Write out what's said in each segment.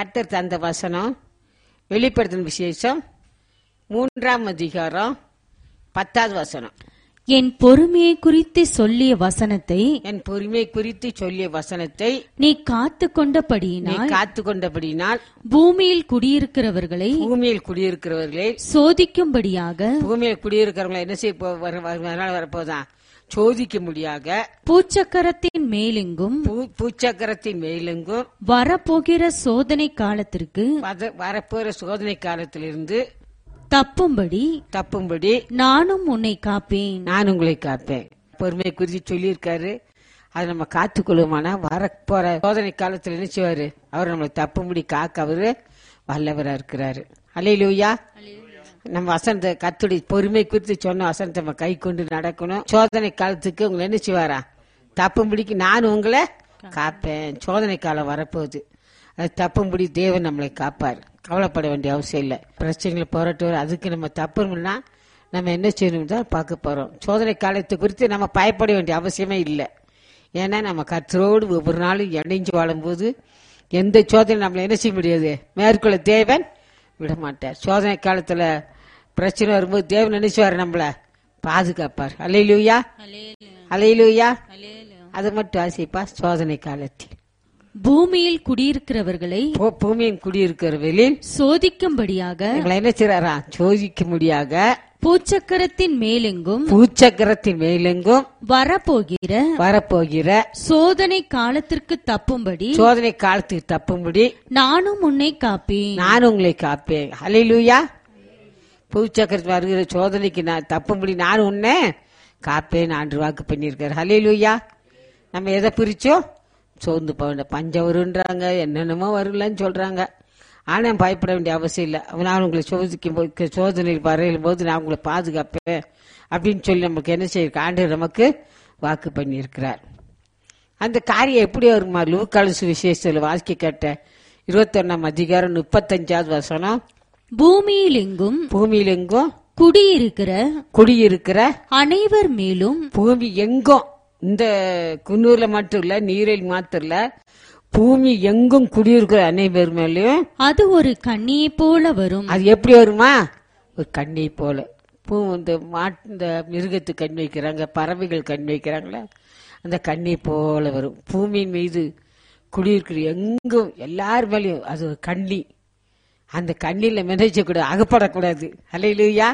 கர்த்தர் தந்த வசனம் வெளிப்படுத்தின விசேஷம் மூன்றாம் அதிகாரம் பத்தாவது வசனம் என் பொறுமையை குறித்து சொல்லிய வசனத்தை என் பொறுமை குறித்து சொல்லிய வசனத்தை நீ காத்து நீ கொண்டபடியினால் காத்து கொண்டபடினால் பூமியில் குடியிருக்கிறவர்களை பூமியில் குடியிருக்கிறவர்களே சோதிக்கும்படியாக பூமியில் குடியிருக்கிறவங்களை என்ன செய்ய போ- வர- வர- வரனால வரப்போதான் சோதிக்க முடியாத பூச்சக்கரத்தின் மேலெங்கும் பூ- பூச்சக்கரத்தின் மேலெங்கும் வரப்போகிற சோதனை காலத்திற்கு வத- வரப்போற சோதனை காலத்திலிருந்து தப்பும்படி தப்பும்படி நானும் உன்னை காப்பேன் நான் உங்களை காப்பேன் பொறுமை குறித்து சொல்லியிருக்காரு அதை நம்ம காத்துக்கொள்ளுமானா வரப்போற சோதனை காலத்துல என்ன செய்வாரு அவர் நம்மளை தப்பும்படி காக்க அவரு வல்லவரா இருக்கிறாரு அலையிலூயா நம்ம வசனத்தை கத்துடி பொறுமை குறித்து சொன்ன வசனத்தை நம்ம கை கொண்டு நடக்கணும் சோதனை காலத்துக்கு உங்களை என்ன செய்வாரா தப்பும்படிக்கு நான் உங்களை காப்பேன் சோதனை காலம் வரப்போகுது அது தப்பும்படி தேவன் நம்மளை காப்பார் கவலைப்பட வேண்டிய அவசியம் இல்லை பிரச்சனைகளை போராட்டுவார் அதுக்கு நம்ம தப்புனா நம்ம என்ன செய்யணும் தான் பார்க்க போறோம் சோதனை காலத்தை குறித்து நம்ம பயப்பட வேண்டிய அவசியமே இல்லை ஏன்னா நம்ம கத்தரோடு ஒவ்வொரு நாளும் இணைஞ்சு வாழும்போது எந்த சோதனை நம்மளை என்ன செய்ய முடியாது மேற்கொள்ள தேவன் விட மாட்டார் சோதனை காலத்துல பிரச்சனை வரும்போது தேவன் நினைச்சுவார் நம்மள பாதுகாப்பார் அலையிலூயா அலையிலூயா அது மட்டும் ஆசைப்பா சோதனை காலத்தில் பூமியில் குடியிருக்கிறவர்களை பூ- பூமியின் குடியிருக்கிறவர்களில் சோதிக்கும்படியாக எங்களை என்ன செய்றாரா சோதிக்க முடியாத பூச்சக்கரத்தின் மேலெங்கும் பூச்சக்கரத்தின் மேலெங்கும் வரப்போகிற வரப்போகிற சோதனை காலத்திற்கு தப்பும்படி சோதனை காலத்துக்கு தப்பும்படி நானும் உன்னை காப்பேன் நான் உங்களை காப்பேன் ஹalleluya பூச்சக்கரத்து வருகிற சோதனைக்கு நான் தப்பும்படி நான் உன்னை காப்பேன் ஆண்டு வாக்கு பண்ணியிருக்காரு ஹalleluya நம்ம எதை பிரிச்சோம் சோர்ந்து போக வேண்டாம் பஞ்சம் வருன்றாங்க என்னென்னமோ வரும்லன்னு சொல்றாங்க ஆனா பயப்பட வேண்டிய அவசியம் இல்லை நான் உங்களை சோதிக்கும் போது சோதனையில் வரையும் போது நான் உங்களை பாதுகாப்பேன் அப்படின்னு சொல்லி நமக்கு என்ன செய்ய ஆண்டு நமக்கு வாக்கு பண்ணியிருக்கிறார் அந்த காரியம் எப்படி வருமா லூக்காலசு விசேஷத்தில் வாசிக்க கேட்ட இருபத்தொன்னாம் அதிகாரம் முப்பத்தஞ்சாவது வசனம் பூமியில் எங்கும் பூமியில் எங்கும் குடியிருக்கிற குடியிருக்கிற அனைவர் மேலும் பூமி எங்கும் இந்த குன்னூர்ல மட்டும் இல்ல நீரில் மாத்திரம் இல்ல பூமி எங்கும் குடியிருக்கிற அனைவர் மேலயும் அது ஒரு கண்ணியை போல வரும் அது எப்படி வருமா ஒரு கண்ணை போல பூ இந்த மாட்டு இந்த மிருகத்து கண் வைக்கிறாங்க பறவைகள் கண் வைக்கிறாங்களே அந்த கண்ணை போல வரும் பூமியின் மீது குடியிருக்கிற எங்கும் எல்லார் மேலயும் அது ஒரு கண்ணி அந்த கண்ணில மிதச்சக்கூடாது அகப்படக்கூடாது அலையிலுயா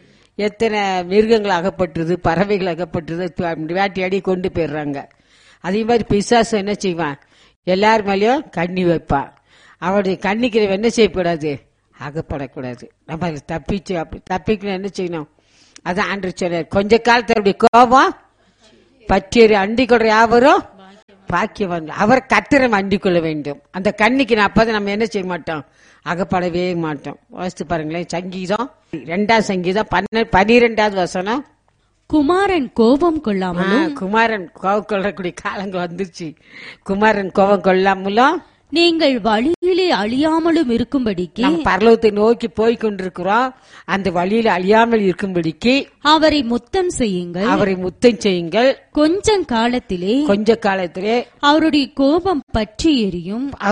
எத்தனை மிருகங்கள் அகப்பட்டுருது பறவைகள் அகப்பட்டுருது இப்ப வேட்டையாடி கொண்டு போயிடுறாங்க அதே மாதிரி பிசாசு என்ன செய்வான் எல்லார் மேலயும் கண்ணி வைப்பான் அவருடைய கண்ணிக்கு நம்ம என்ன செய்யக்கூடாது அகப்படக்கூடாது நம்ம அதில் தப்பிச்சு அப்படி தப்பிக்கணும் என்ன செய்யணும் அதான் ஆண்டு சொன்னார் கொஞ்ச காலத்தருடைய கோபம் பற்றியறி அண்டிக் கொள்ற யாவரும் பாக்கியவான் அவர் கத்திரம் அண்டிக் கொள்ள வேண்டும் அந்த கண்ணிக்கு நான் அப்பதான் நம்ம என்ன செய்ய மாட்டோம் அகப்படவே மாட்டோம் வாசித்து பாருங்களேன் சங்கீதம் ரெண்டாவது சங்கீதம் பன்ன பனிரெண்டாவது வசனம் குமாரன் கோபம் கொள்ளாமலும் ஆ, குமாரன் கோவம் கொள்ளக்கூடிய காலங்கள் வந்துருச்சு குமாரன் கோபம் கொள்ளாமலும் நீங்கள் வழியிலே அழியாமலும் இருக்கும்படிக்கு நம்ம பரலோகத்தை நோக்கி போய் கொண்டிருக்கிறோம் அந்த வழியில் அழியாமல் இருக்கும்படிக்கு அவரை முத்தம் செய்யுங்கள் அவரை முத்தம் செய்யுங்கள் கொஞ்சம் காலத்திலே கொஞ்ச காலத்திலே அவருடைய கோபம் பற்றி எரியும்